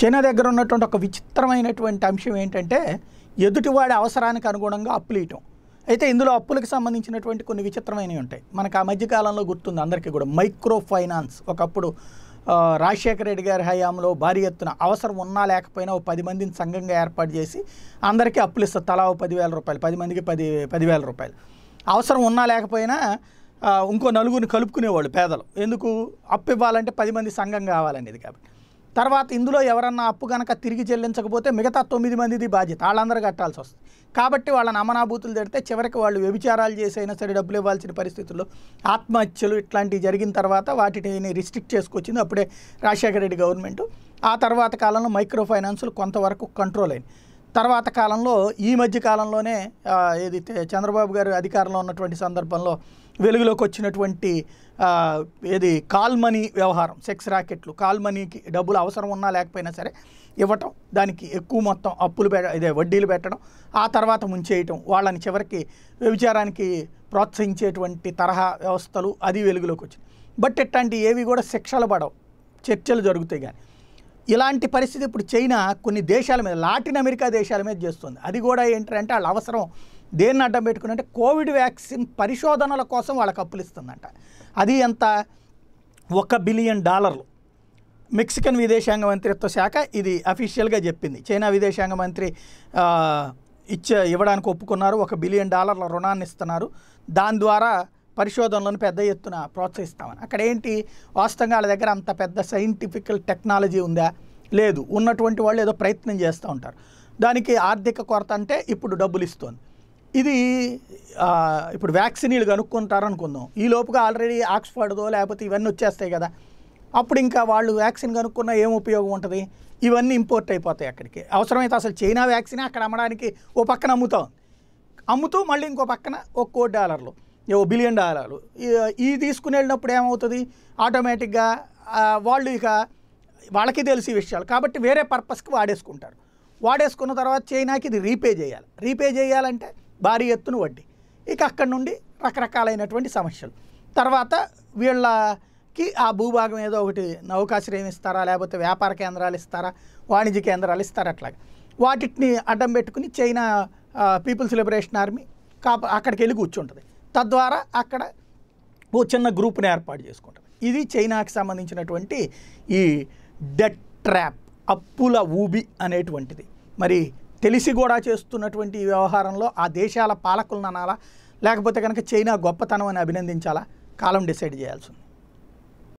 China దగ్గర ఉన్నటువంటి ఒక విచిత్రమైనటువంటి అంశం ఏంటంటే ఎదుటివాడి అవసరానికి అనుగుణంగా అప్పులు ఇయటం అయితే ఇందులో అప్పులకు సంబంధించినటువంటి కొన్ని విచిత్రమైనవి ఉంటాయి మనకు ఆ మధ్యకాలంలో గుర్తుంది అందరికీ కూడా మైక్రో ఫైనాన్స్ ఒకప్పుడు ఆ, రాజశేఖర రెడ్డి గారి హయాంలో భారీ ఎత్తున అవసరం ఉన్నా లేకపోయినా ఓ పది మందిని సంఘంగా ఏర్పాటు చేసి అందరికీ అప్పులు ఇస్తారు తలా ఓ పదివేల రూపాయలు పది మందికి పది పదివేల రూపాయలు అవసరం ఉన్నా లేకపోయినా ఆ, ఇంకో నలుగురిని కలుపుకునేవాళ్ళు పేదలు ఎందుకు అప్పు ఇవ్వాలంటే పది మంది సంఘం కావాలనేది కాబట్టి తర్వాత ఇందులో ఎవరన్నా అప్పు కనుక తిరిగి చెల్లించకపోతే మిగతా తొమ్మిది మందిది బాధ్యత వాళ్ళందరూ కట్టాల్సి వస్తుంది కాబట్టి వాళ్ళని అమనాభూతులు తిడితే చివరికి వాళ్ళు వ్యభిచారాలు చేసైనా సరే డబ్బులు ఇవ్వాల్సిన పరిస్థితుల్లో ఆత్మహత్యలు ఇట్లాంటివి జరిగిన తర్వాత వాటిని రిస్ట్రిక్ట్ చేసుకొచ్చింది అప్పుడే రాజశేఖర రెడ్డి గవర్నమెంట్ ఆ తర్వాత కాలంలో మైక్రో ఫైనాన్సులు కొంతవరకు కంట్రోల్ అయింది తర్వాత కాలంలో ఈ మధ్య కాలంలోనే ఆ, ఏది తె- చంద్రబాబు గారు అధికారంలో ఉన్నటువంటి సందర్భంలో వెలుగులోకి వచ్చినటువంటి ఆ, ఏది కాల్ మనీ వ్యవహారం సెక్స్ రాకెట్లు కాల్ మనీకి డబ్బులు అవసరం ఉన్నా లేకపోయినా సరే ఇవ్వటం దానికి ఎక్కువ మొత్తం అప్పులు పె ఇదే వడ్డీలు పెట్టడం ఆ తర్వాత ముంచేయటం వాళ్ళని చివరికి వ్యభిచారానికి ప్రోత్సహించేటువంటి తరహా వ్యవస్థలు అది వెలుగులోకి వచ్చింది బట్ ఇట్లాంటి ఏవి కూడా శిక్షలు పడవు చర్చలు జరుగుతాయి కానీ ఇలాంటి పరిస్థితి ఇప్పుడు చైనా కొన్ని దేశాల మీద లాటిన్ అమెరికా దేశాల మీద చేస్తుంది అది కూడా ఏంటంటే వాళ్ళ అవసరం దేన్ని అడ్డం పెట్టుకుని అంటే కోవిడ్ వ్యాక్సిన్ పరిశోధనల కోసం వాళ్ళకి అప్పులు ఇస్తుందంట అది ఎంత ఒక బిలియన్ డాలర్లు మెక్సికన్ విదేశాంగ మంత్రిత్వ శాఖ ఇది అఫీషియల్గా చెప్పింది చైనా విదేశాంగ మంత్రి ఆ, ఇచ్చే ఇవ్వడానికి ఒప్పుకున్నారు ఒక బిలియన్ డాలర్ల రుణాన్ని ఇస్తున్నారు దాని ద్వారా పరిశోధనలను పెద్ద ఎత్తున ప్రోత్సహిస్తామని అక్కడ ఏంటి వాస్తవంగా వాళ్ళ దగ్గర అంత పెద్ద సైంటిఫికల్ టెక్నాలజీ ఉందా లేదు ఉన్నటువంటి వాళ్ళు ఏదో ప్రయత్నం చేస్తూ ఉంటారు దానికి ఆర్థిక కొరత అంటే ఇప్పుడు డబ్బులు ఇస్తుంది ఇది ఆ, ఇప్పుడు వ్యాక్సిన్లు కనుక్కుంటారు అనుకుందాం ఈ లోపుగా ఆల్రెడీ ఆక్స్ఫర్డ్దో లేకపోతే ఇవన్నీ వచ్చేస్తాయి కదా అప్పుడు ఇంకా వాళ్ళు వ్యాక్సిన్ కనుక్కున్న ఏం ఉపయోగం ఉంటుంది ఇవన్నీ ఇంపోర్ట్ అయిపోతాయి అక్కడికి అవసరమైతే అసలు చైనా వ్యాక్సిన్ అక్కడ అమ్మడానికి ఓ పక్కన అమ్ముతా ఉంది అమ్ముతూ మళ్ళీ ఇంకో పక్కన ఒక కోటి డాలర్లు ఓ బిలియన్ డాలర్లు ఈ- ఈ తీసుకుని వెళ్ళినప్పుడు ఏమవుతుంది ఆటోమేటిక్గా ఆ, వాళ్ళు ఇక వాళ్ళకి తెలిసి విషయాలు కాబట్టి వేరే పర్పస్కి వాడేసుకుంటారు వాడేసుకున్న తర్వాత చైనాకి ఇది రీపే చేయాలి రీపే చేయాలంటే భారీ ఎత్తున వడ్డీ ఇక అక్కడ నుండి రకరకాలైనటువంటి సమస్యలు తర్వాత వీళ్ళకి ఆ భూభాగం ఏదో ఒకటి నౌకాశ్రయం ఇస్తారా లేకపోతే వ్యాపార కేంద్రాలు ఇస్తారా వాణిజ్య కేంద్రాలు ఇస్తారా అట్లాగా వాటిని అడ్డం పెట్టుకుని చైనా ఆ, పీపుల్స్ లిబరేషన్ ఆర్మీ కాప అక్కడికి వెళ్ళి కూర్చుంటుంది తద్వారా అక్కడ ఓ చిన్న గ్రూప్ని ఏర్పాటు చేసుకుంటుంది ఇది చైనాకి సంబంధించినటువంటి ఈ డెట్ ట్రాప్ అప్పుల ఊబి అనేటువంటిది మరి తెలిసి కూడా చేస్తున్నటువంటి ఈ వ్యవహారంలో ఆ దేశాల పాలకులను అనాలా లేకపోతే కనుక చైనా గొప్పతనం అని అభినందించాలా కాలం డిసైడ్ చేయాల్సి ఉంది